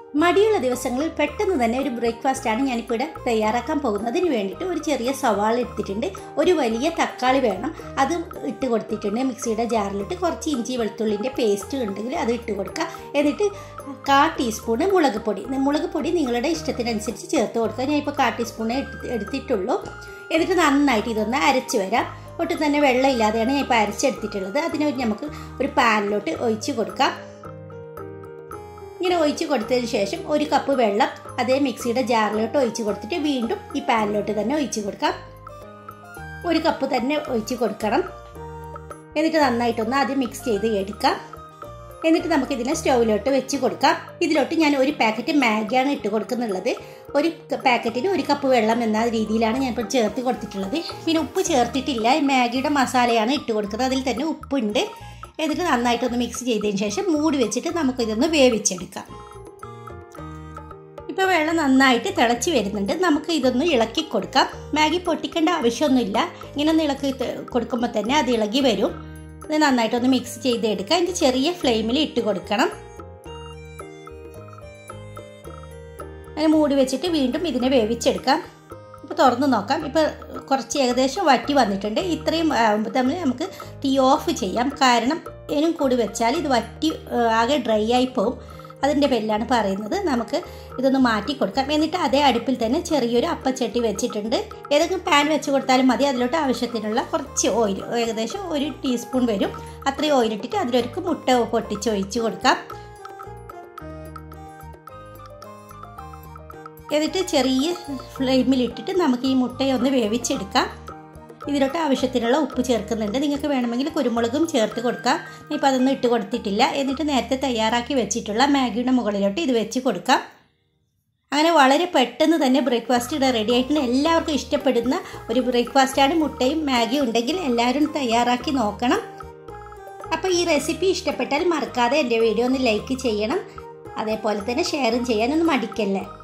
മടിയുള്ള ദിവസങ്ങളിൽ പെട്ടെന്ന് തന്നെ ഒരു ബ്രേക്ക്ഫാസ്റ്റാണ് ഞാനിപ്പോൾ ഇവിടെ തയ്യാറാക്കാൻ പോകുന്നത് അതിന് വേണ്ടിയിട്ട് ഒരു ചെറിയ സവാള എടുത്തിട്ടുണ്ട് ഒരു വലിയ തക്കാളി വേണം അത് ഇട്ട് കൊടുത്തിട്ടുണ്ട് മിക്സിയുടെ ജാറിലിട്ട് കുറച്ച് ഇഞ്ചി വെളുത്തുള്ളിൻ്റെ പേസ്റ്റ് ഉണ്ടെങ്കിൽ അത് ഇട്ട് കൊടുക്കുക എന്നിട്ട് കാ ടീസ്പൂണ് മുളക് പൊടി മുളക് പൊടി നിങ്ങളുടെ ഇഷ്ടത്തിനനുസരിച്ച് ചേർത്ത് കൊടുക്കുക ഞാൻ ഇപ്പോൾ കാ ടീസ്പൂണേ എടുത്തിട്ടുള്ളൂ എന്നിട്ട് നന്നായിട്ട് ഇതൊന്ന് അരച്ച് വരാം ഒട്ടും തന്നെ വെള്ളം ഇല്ലാതെയാണ് ഞാൻ ഇപ്പോൾ അരച്ചെടുത്തിട്ടുള്ളത് അതിന് നമുക്ക് ഒരു പാനിലോട്ട് ഒഴിച്ച് കൊടുക്കാം ഇങ്ങനെ ഒഴിച്ച് കൊടുത്തതിന് ശേഷം ഒരു കപ്പ് വെള്ളം അതേ മിക്സിയുടെ ജാറിലോട്ട് ഒഴിച്ച് കൊടുത്തിട്ട് വീണ്ടും ഈ പാനിലോട്ട് തന്നെ ഒഴിച്ച് കൊടുക്കാം ഒരു കപ്പ് തന്നെ ഒഴിച്ച് കൊടുക്കണം എന്നിട്ട് നന്നായിട്ടൊന്ന് ആദ്യം മിക്സ് ചെയ്ത് എടുക്കാം എന്നിട്ട് നമുക്ക് ഇതിനെ സ്റ്റൗവിലോട്ട് വെച്ച് കൊടുക്കാം ഇതിലോട്ട് ഞാൻ ഒരു പാക്കറ്റ് മാഗിയാണ് ഇട്ട് കൊടുക്കുന്നുള്ളത് ഒരു പാക്കറ്റിന് ഒരു കപ്പ് വെള്ളം എന്ന രീതിയിലാണ് ഞാൻ ഇപ്പോൾ ചേർത്ത് കൊടുത്തിട്ടുള്ളത് പിന്നെ ഉപ്പ് ചേർത്തിട്ടില്ല മാഗിയുടെ മസാലയാണ് ഇട്ട് കൊടുക്കുന്നത് അതിൽ തന്നെ ഉപ്പുണ്ട് എന്നിട്ട് നന്നായിട്ടൊന്ന് മിക്സ് ചെയ്തതിന് ശേഷം മൂടി വെച്ചിട്ട് നമുക്കിതൊന്ന് വേവിച്ചെടുക്കാം ഇപ്പോൾ വെള്ളം നന്നായിട്ട് തിളച്ച് വരുന്നുണ്ട് നമുക്ക് ഇതൊന്ന് ഇളക്കി കൊടുക്കാം മാഗി പൊട്ടിക്കേണ്ട ആവശ്യമൊന്നുമില്ല ഇങ്ങനെ ഒന്ന് ഇളക്കി കൊടുക്കുമ്പോൾ തന്നെ അത് ഇളകി വരും ഇത് നന്നായിട്ടൊന്ന് മിക്സ് ചെയ്തെടുക്കാം ഇതിൻ്റെ ചെറിയ ഫ്ലെയിമിൽ ഇട്ട് കൊടുക്കണം അങ്ങനെ മൂടി വെച്ചിട്ട് വീണ്ടും ഇതിനെ വേവിച്ചെടുക്കാം ഇപ്പോൾ തുറന്ന് നോക്കാം ഇപ്പോൾ കുറച്ച് ഏകദേശം വറ്റി വന്നിട്ടുണ്ട് ഇത്രയും ആകുമ്പോൾ തമ്മിൽ നമുക്ക് ടീ ഓഫ് ചെയ്യാം കാരണം ഇനും കൂടി വെച്ചാൽ ഇത് വറ്റി ആകെ ഡ്രൈ ആയി പോകും അതിൻ്റെ പേരിലാണ് പറയുന്നത് നമുക്ക് ഇതൊന്ന് മാറ്റി കൊടുക്കാം എന്നിട്ട് അതേ അടുപ്പിൽ തന്നെ ചെറിയൊരു അപ്പച്ചട്ടി വെച്ചിട്ടുണ്ട് ഏതെങ്കിലും പാൻ വെച്ച് കൊടുത്താലും മതി അതിലോട്ട് ആവശ്യത്തിനുള്ള കുറച്ച് ഓയിൽ ഏകദേശം ഒരു ടീസ്പൂൺ വരും അത്രയും ഓയിലിട്ടിട്ട് അതിലൊരു മുട്ട പൊട്ടിച്ച് ഒഴിച്ച് കൊടുക്കാം എന്നിട്ട് ചെറിയ ഫ്ലെയിമിലിട്ടിട്ട് നമുക്ക് ഈ മുട്ടയെ ഒന്ന് വേവിച്ചെടുക്കാം ഇതിലോട്ട് ആവശ്യത്തിനുള്ള ഉപ്പ് ചേർക്കുന്നുണ്ട് നിങ്ങൾക്ക് വേണമെങ്കിൽ കുരുമുളകും ചേർത്ത് കൊടുക്കാം ഇപ്പോൾ അതൊന്നും ഇട്ട് കൊടുത്തിട്ടില്ല എന്നിട്ട് നേരത്തെ തയ്യാറാക്കി വെച്ചിട്ടുള്ള മാഗിയുടെ മുകളിലോട്ട് ഇത് വെച്ച് കൊടുക്കാം അങ്ങനെ വളരെ പെട്ടെന്ന് തന്നെ ബ്രേക്ക്ഫാസ്റ്റ് ഇവിടെ റെഡി ആയിട്ടുണ്ട് എല്ലാവർക്കും ഇഷ്ടപ്പെടുന്ന ഒരു ബ്രേക്ക്ഫാസ്റ്റാണ് മുട്ടയും മാഗിയും ഉണ്ടെങ്കിൽ എല്ലാവരും തയ്യാറാക്കി നോക്കണം അപ്പോൾ ഈ റെസിപ്പി ഇഷ്ടപ്പെട്ടാൽ മറക്കാതെ എൻ്റെ വീഡിയോ ഒന്ന് ലൈക്ക് ചെയ്യണം അതേപോലെ തന്നെ ഷെയറും ചെയ്യാനൊന്നും മടിക്കല്ലേ